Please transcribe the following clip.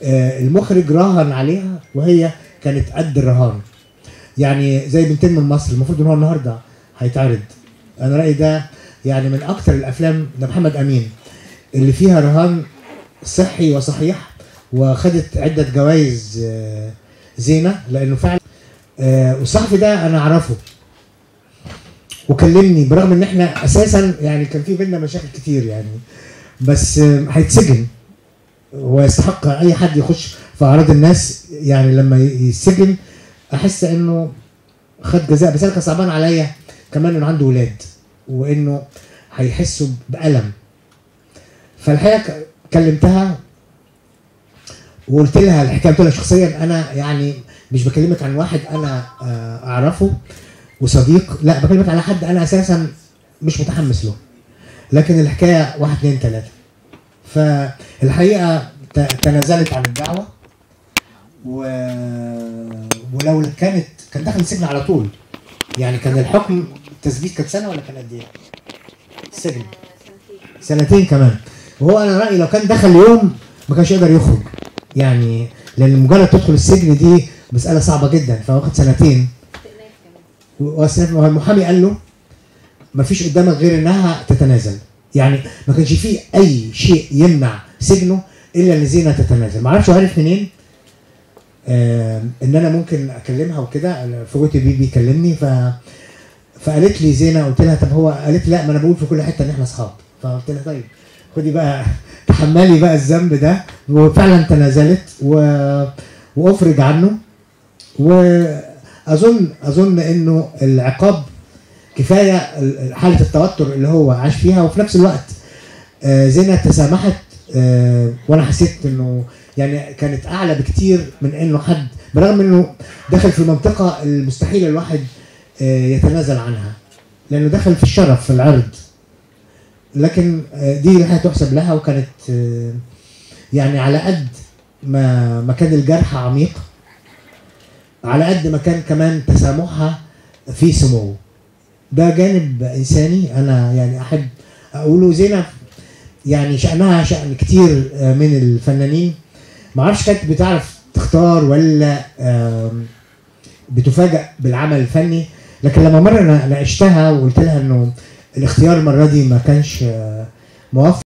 آه، المخرج راهن عليها وهي كانت قد الرهان يعني زي بنتين من مصر المفروض ان هو النهارده هيتعرض انا رايي ده يعني من اكتر الافلام ده محمد امين اللي فيها رهان صحي وصحيح وخدت عده جوائز آه، زينه لانه فعلا آه، والصحفي ده انا اعرفه وكلمني برغم ان احنا اساسا يعني كان في بينا مشاكل كتير يعني بس آه، هيتسجن ويستحق اي حد يخش في اعراض الناس يعني لما يسجن احس انه خد جزاء بس انا كان صعبان عليا كمان انه عنده ولاد وانه هيحسوا بالم فالحقيقه ك- كلمتها وقلت لها الحكايه قلت لها شخصيا انا يعني مش بكلمك عن واحد انا آه، اعرفه وصديق لا بكلمك على حد انا اساسا مش متحمس له لكن الحكايه واحد اتنين تلاته فالحقيقه ت- تنازلت عن الدعوه و... ولو كانت كان دخل السجن على طول يعني كان الحكم التثبيت كان سنه ولا كان قد ايه؟ السجن سنتين كمان وهو انا رايي لو كان دخل يوم ما كانش يقدر يخرج يعني لان مجرد تدخل السجن دي مساله صعبه جدا فواخد سنتين واصل المحامي قال له ما فيش قدامك غير انها تتنازل يعني ما كانش فيه اي شيء يمنع سجنه الا ان زينه تتنازل ما اعرفش هو عارف منين آه ان انا ممكن اكلمها وكده فوجئت بيه بيكلمني ف فقالت لي زينه قلت لها طب هو قالت لي لا ما انا بقول في كل حته ان احنا اصحاب فقلت لها طيب خدي بقى تحملي بقى الذنب ده وفعلا تنازلت و... وافرج عنه واظن اظن انه العقاب كفايه ال- حاله التوتر اللي هو عاش فيها وفي نفس الوقت آه، زينة تسامحت آه، وانا حسيت انه يعني كانت اعلى بكتير من انه حد برغم انه دخل في منطقه المستحيل الواحد آه، يتنازل عنها لانه دخل في الشرف في العرض لكن آه، دي الحقيقه تحسب لها وكانت آه، يعني على قد ما ما كان الجرح عميق على قد ما كان كمان تسامحها في سمو ده جانب انساني انا يعني احب اقوله زينب يعني شأنها شأن كتير آه، من الفنانين ما اعرفش كانت بتعرف تختار ولا آم، بتفاجأ بالعمل الفني لكن لما مرة أنا ناقشتها وقلت لها انه الاختيار المرة دي ما كانش آه، موفق